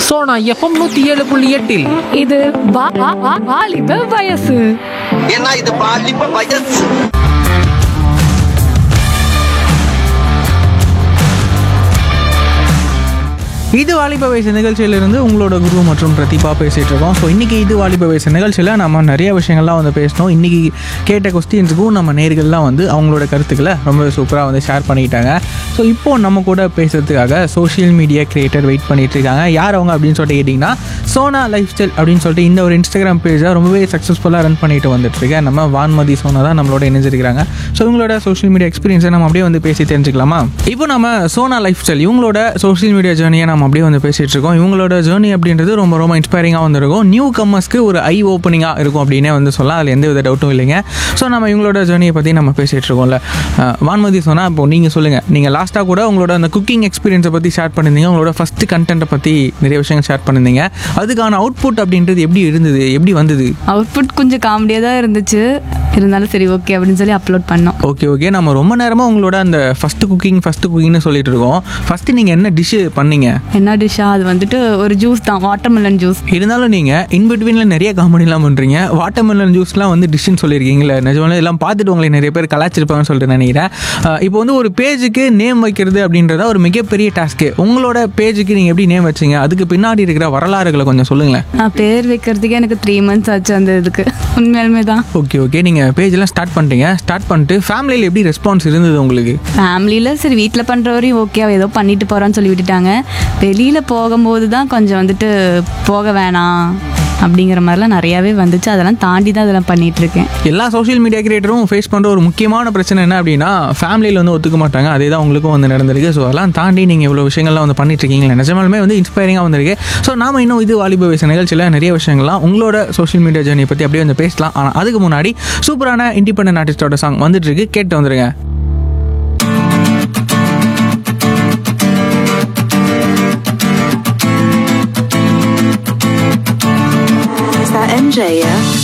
Sona FM நூத்தி ஏழு புள்ளி எட்டில் இது வா- வா- வா- வாலிப வயசு ஏன்னா இது பாலிப்ப வயசு இது வாலிப வயசு நிகழ்ச்சியிலிருந்து உங்களோட குரு மற்றும் பிரதீபா பேசிகிட்டு இருக்கோம் ஸோ இன்றைக்கி இது வாலிப வயசு நிகழ்ச்சியில் நம்ம நிறைய விஷயங்கள்லாம் வந்து பேசினோம் இன்றைக்கி கேட்ட கொஸ்டின்ஸுக்கும் நம்ம நேர்கள்லாம் வந்து அவங்களோட கருத்துக்களை ரொம்ப சூப்பராக வந்து ஷேர் பண்ணிக்கிட்டாங்க ஸோ இப்போது நம்ம கூட பேசுறதுக்காக சோஷியல் மீடியா கிரியேட்டர் வெயிட் பண்ணிட்டு இருக்காங்க யார் அவங்க அப்படின்னு சொல்லிட்டு கேட்டிங்கன்னா சோனா லைஃப் ஸ்டைல் அப்படின்னு சொல்லிட்டு இந்த ஒரு இன்ஸ்டாகிராம் பேஜை ரொம்பவே சக்ஸஸ்ஃபுல்லாக ரன் பண்ணிட்டு வந்துட்டு இருக்கேன் நம்ம வான்மதி சோனா தான் நம்மளோட இணைஞ்சிருக்கிறாங்க ஸோ இவங்களோட சோஷியல் மீடியா எக்ஸ்பீரியன்ஸை நம்ம அப்படியே வந்து பேசி தெரிஞ்சுக்கலாமா இப்போ நம்ம சோனா லைஃப் ஸ்டைல் இவங்களோட சோஷியல் மீடியா ஜேர்னியை நம்ம அப்படியே வந்து பேசிட்டு இருக்கோம் இவங்களோட ஜேர்னி அப்படின்றது ரொம்ப ரொம்ப இன்ஸ்பைரிங்காக வந்திருக்கும் நியூ கம்மர்ஸ்க்கு ஒரு ஐ ஓப்பனிங்காக இருக்கும் அப்படின்னே வந்து சொல்லலாம் அதில் எந்த வித டவுட்டும் இல்லைங்க ஸோ நம்ம இவங்களோட ஜேர்னியை பற்றி நம்ம பேசிட்டு இருக்கோம்ல அஹ், வான்மதி சொன்னால் இப்போ நீங்கள் சொல்லுங்கள் நீங்கள் லாஸ்ட்டாக கூட உங்களோட அந்த குக்கிங் எக்ஸ்பீரியன்ஸை பற்றி ஷேர் பண்ணியிருந்தீங்க உங்களோட ஃபஸ்ட்டு கண்டென்ட்டை பற்றி நிறைய விஷயங்கள் ஷேர் பண்ணியிருந்தீங்க அதுக்கான அவுட்புட் அப்படின்றது எப்படி இருந்தது எப்படி வந்தது அவுட்புட் கொஞ்சம் காமெடியாக தான் இருந்துச்சு இருந்தாலும் சரி ஓகே அப்படின்னு சொல்லி அப்லோட் பண்ணோம் ஓகே ஓகே நம்ம ரொம்ப நேரமாக உங்களோட அந்த ஃபஸ்ட்டு குக்கிங் ஃபஸ்ட்டு குக்கிங்னு சொல்லிட்டு இருக்கோம் ஃபஸ்ட்டு நீங்கள் என்ன டிஷ்ஷு பண்ணீங்க என்ன டிஷ்ஷா அது வந்துட்டு ஒரு ஜூஸ் தான் வாட்டர்மெலன் ஜூஸ் இருந்தாலும் நீங்கள் இன்பிட்வீனில் நிறைய காமெடிலாம் பண்ணுறீங்க வாட்டர்மெலன் ஜூஸ்லாம் வந்து டிஷ்ஷுன்னு சொல்லியிருக்கீங்களே நிஜமாலே எல்லாம் பார்த்துட்டு உங்களை நிறைய பேர் கலாச்சிருப்பாங்கன்னு சொல்லிட்டு நினைக்கிறேன் அஹ் இப்போ வந்து ஒரு பேஜுக்கு நேம் வைக்கிறது அப்படின்றத ஒரு மிகப்பெரிய டாஸ்க்கு உங்களோட பேஜுக்கு நீங்கள் எப்படி நேம் வச்சீங்க அதுக்கு பின்னாடி இருக்கிற வரலாறுகளை கொஞ்சம் சொல்லுங்களேன் நான் பேர் வைக்கிறதுக்கே எனக்கு த்ரீ மந்த்ஸ் ஆச்சு அந்த இதுக்கு உண்மையாலுமே தான் ஓகே ஓகே நீங்கள் பேஜெல்லாம் ஸ்டார்ட் பண்ணிட்டீங்க ஸ்டார்ட் பண்ணிட்டு ஃபேமிலியில் எப்படி ரெஸ்பான்ஸ் இருந்தது உங்களுக்கு ஃபேமிலியில் சரி வீட்டில் பண்ணுறவரையும் ஓகே ஏதோ பண்ணிட்டு போகிறான்னு சொல்லி விட்டுட்டாங்க வெளியில் போகும்போது தான் கொஞ்சம் வந்துட்டு போக வேணாம் அப்படிங்கிற மாதிரிலாம் நிறையாவே வந்துச்சு அதெல்லாம் தாண்டி தான் அதெல்லாம் பண்ணிட்டு இருக்கேன் எல்லா சோஷியல் மீடியா கிரியேட்டரும் ஃபேஸ் பண்ணுற ஒரு முக்கியமான பிரச்சனை என்ன அப்படின்னா ஃபேமிலியில் வந்து ஒத்துக்க மாட்டாங்க அதே தான் உங்களுக்கும் வந்து நடந்திருக்கு ஸோ அதெல்லாம் தாண்டி நீங்கள் இவ்வளோ விஷயங்கள்லாம் வந்து பண்ணிட்டு இருக்கீங்களே நிஜமாலுமே வந்து இன்ஸ்பைரிங்காக வந்திருக்கு ஸோ நாம இன்னும் இது வாலிப வயசு நிகழ்ச்சியில் நிறைய விஷயங்கள்லாம் உங்களோட சோஷியல் மீடியா ஜேர்னியை பற்றி அப்படியே வந்து பேசலாம் ஆனால் அதுக்கு முன்னாடி சூப்பரான இண்டிபெண்டன்ட் ஆர்டிஸ்டோட சாங் வந்துட்டு இருக்கு கேட்டு வந்துருங்க Is that MJ, yeah?